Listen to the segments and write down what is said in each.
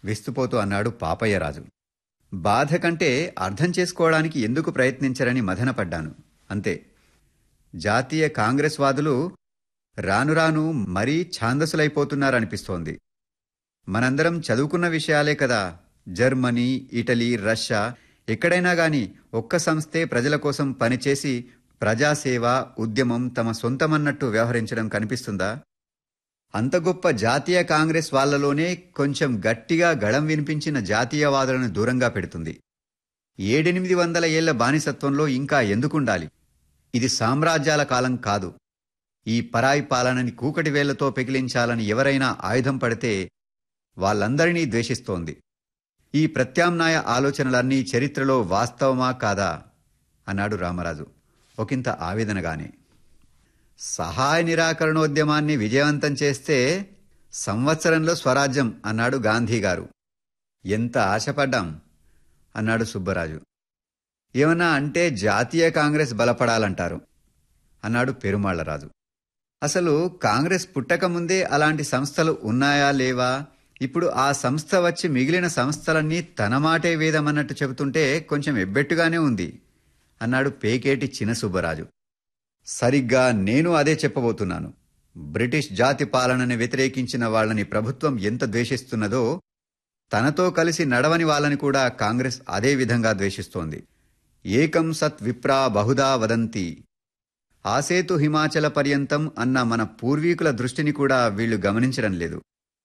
విస్తుపోతూ అన్నాడు పాపయ్యరాజు బాధ కంటే అర్థం చేసుకోవడానికి ఎందుకు ప్రయత్నించరని మదనపడ్డాను అంతే జాతీయ కాంగ్రెస్ వాదులు రాను రాను మరీ ఛాందసులైపోతున్నారనిపిస్తోంది మనందరం చదువుకున్న విషయాలే కదా జర్మనీ ఇటలీ రష్యా ఎక్కడైనా గాని ఒక్క సంస్థే ప్రజల కోసం పనిచేసి ప్రజాసేవ ఉద్యమం తమ సొంతమన్నట్టు వ్యవహరించడం కనిపిస్తుందా అంత గొప్ప జాతీయ కాంగ్రెస్ వాళ్లలోనే కొంచెం గట్టిగా గళం వినిపించిన జాతీయవాదులను దూరంగా పెడుతుంది ఏడెనిమిది వందల ఏళ్ల బానిసత్వంలో ఇంకా ఎందుకుండాలి ఇది సామ్రాజ్యాల కాలం కాదు ఈ పరాయి పాలనని కూకటి వేళ్లతో పెకిలించాలని ఎవరైనా ఆయుధం పడితే వాళ్ళందరినీ ద్వేషిస్తోంది ఈ ప్రత్యామ్నాయ ఆలోచనలన్నీ చరిత్రలో వాస్తవమా కాదా అన్నాడు రామరాజు ఒకంత ఆవేదనగానే సహాయ నిరాకరణోద్యమాన్ని విజయవంతం చేస్తే సంవత్సరంలో స్వరాజ్యం అన్నాడు గాంధీ గారు ఎంత ఆశపడ్డాం అన్నాడు సుబ్బరాజు ఏమన్నా అంటే జాతీయ కాంగ్రెస్ బలపడాలంటారు అన్నాడు పెరుమాళ్లరాజు అసలు కాంగ్రెస్ పుట్టక ముందే అలాంటి సంస్థలు ఉన్నాయా లేవా ఇప్పుడు ఆ సంస్థ వచ్చి మిగిలిన సంస్థలన్నీ తన మాటే వేదమన్నట్టు చెబుతుంటే కొంచెం ఎబ్బెట్టుగానే ఉంది అన్నాడు పేకేటి చిన సుబ్బరాజు సరిగ్గా నేను అదే చెప్పబోతున్నాను బ్రిటిష్ జాతి పాలనని వ్యతిరేకించిన వాళ్ళని ప్రభుత్వం ఎంత ద్వేషిస్తున్నదో తనతో కలిసి నడవని వాళ్ళని కూడా కాంగ్రెస్ అదే విధంగా ద్వేషిస్తోంది ఏకం సత్ విప్రా బహుదా వదంతి ఆసేతు హిమాచల పర్యంతం అన్న మన పూర్వీకుల దృష్టిని కూడా వీళ్లు గమనించడం లేదు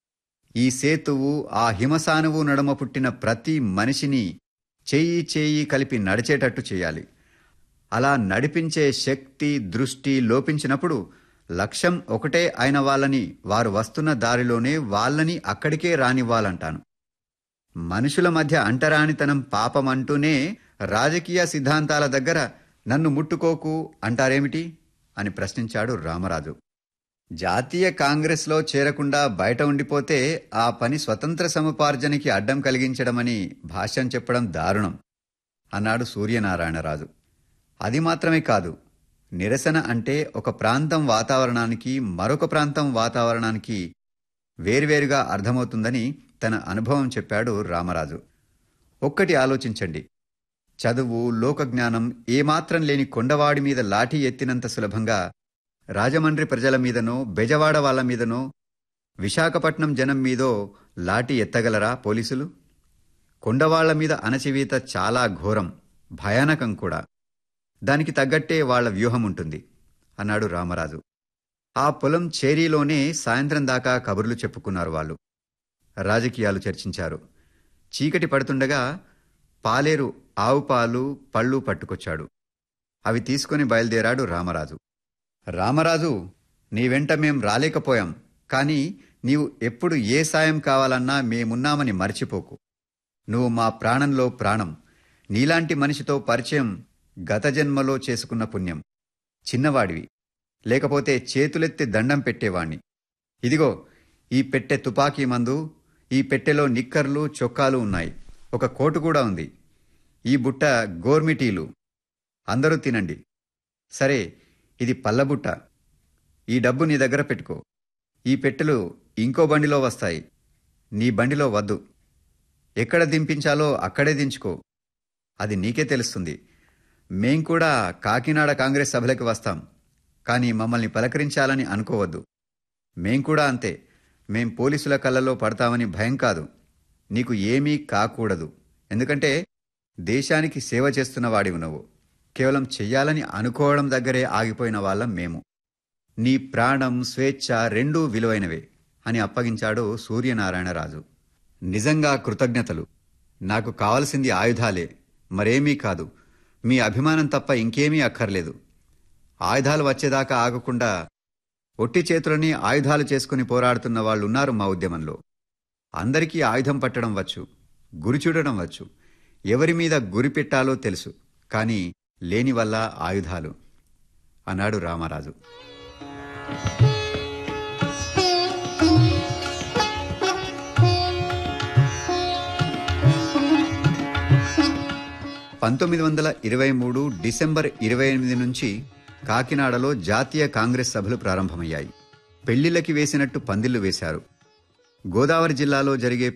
ఈ సేతువు ఆ హిమసానువు నడుమ పుట్టిన ప్రతి మనిషిని చేయి చేయి కలిపి నడిచేటట్టు చేయాలి అలా నడిపించే శక్తి దృష్టి లోపించినప్పుడు లక్ష్యం ఒకటే అయిన వాళ్ళని వారు వస్తున్న దారిలోనే వాళ్ళని అక్కడికే రానివ్వాలంటాను మనుషుల మధ్య అంటరానితనం పాపమంటూనే రాజకీయ సిద్ధాంతాల దగ్గర నన్ను ముట్టుకోకు అంటారేమిటి అని ప్రశ్నించాడు రామరాజు జాతీయ కాంగ్రెస్లో చేరకుండా బయట ఉండిపోతే ఆ పని స్వతంత్ర సముపార్జనకి అడ్డం కలిగించడమని భాష్యం చెప్పడం దారుణం అన్నాడు సూర్యనారాయణరాజు అది మాత్రమే కాదు నిరసన అంటే ఒక ప్రాంతం వాతావరణానికి మరొక ప్రాంతం వాతావరణానికి వేర్వేరుగా అర్థమవుతుందని తన అనుభవం చెప్పాడు రామరాజు ఒక్కటి ఆలోచించండి చదువు లోకజ్ఞానం ఏమాత్రం లేని కొండవాడి మీద లాఠీ ఎత్తినంత సులభంగా రాజమండ్రి ప్రజల మీదనో బెజవాడ వాళ్ళ మీదనో విశాఖపట్నం జనం మీదో లాఠీ ఎత్తగలరా పోలీసులు కొండవాళ్ల మీద అణచివేత చాలా ఘోరం భయానకం కూడా దానికి తగ్గట్టే వాళ్ల వ్యూహం ఉంటుంది అన్నాడు రామరాజు ఆ పొలం చేరీలోనే సాయంత్రం దాకా కబుర్లు చెప్పుకున్నారు వాళ్ళు రాజకీయాలు చర్చించారు చీకటి పడుతుండగా పాలేరు ఆవు పాలు పళ్ళు పట్టుకొచ్చాడు అవి తీసుకుని బయలుదేరాడు రామరాజు రామరాజు నీ వెంట మేం రాలేకపోయాం కాని నీవు ఎప్పుడు ఏ సాయం కావాలన్నా మేమున్నామని మర్చిపోకు నువ్వు మా ప్రాణంలో ప్రాణం నీలాంటి మనిషితో పరిచయం గత జన్మలో చేసుకున్న పుణ్యం చిన్నవాడివి లేకపోతే చేతులెత్తి దండం పెట్టేవాణ్ణి ఇదిగో ఈ పెట్టె తుపాకీ మందు ఈ పెట్టెలో నిక్కర్లు చొక్కాలు ఉన్నాయి ఒక కోటు కూడా ఉంది ఈ బుట్ట గోర్మిటీలు అందరూ తినండి సరే ఇది పల్లబుట్ట ఈ డబ్బు నీ దగ్గర పెట్టుకో ఈ పెట్టెలు ఇంకో బండిలో వస్తాయి నీ బండిలో వద్దు ఎక్కడ దింపించాలో అక్కడే దించుకో అది నీకే తెలుస్తుంది మేం కూడా కాకినాడ కాంగ్రెస్ సభలకు వస్తాం కానీ మమ్మల్ని పలకరించాలని అనుకోవద్దు మేం కూడా అంతే మేం పోలీసుల కళ్ళలో పడతామని భయం కాదు నీకు ఏమీ కాకూడదు ఎందుకంటే దేశానికి సేవ చేస్తున్న వాడివి నువ్వు కేవలం చెయ్యాలని అనుకోవడం దగ్గరే ఆగిపోయిన వాళ్ళం మేము నీ ప్రాణం స్వేచ్ఛ రెండూ విలువైనవే అని అప్పగించాడు సూర్యనారాయణరాజు నిజంగా కృతజ్ఞతలు నాకు కావలసింది ఆయుధాలే మరేమీ కాదు మీ అభిమానం తప్ప ఇంకేమీ అక్కర్లేదు ఆయుధాలు వచ్చేదాకా ఆగకుండా ఒట్టి చేతులని ఆయుధాలు చేసుకుని పోరాడుతున్న వాళ్ళున్నారు మా ఉద్యమంలో అందరికీ ఆయుధం పట్టడం వచ్చు గురి చూడడం వచ్చు ఎవరి మీద గురి పెట్టాలో తెలుసు కానీ లేని వల్ల ఆయుధాలు అన్నాడు రామరాజు పంతొమ్మిది వందల ఇరవై మూడు డిసెంబర్ ఇరవై ఎనిమిది నుంచి కాకినాడలో జాతీయ కాంగ్రెస్ సభలు ప్రారంభమయ్యాయి పెళ్లిళ్లకి వేసినట్టు పందిళ్లు వేశారు గోదావరి జిల్లాలో జరిగే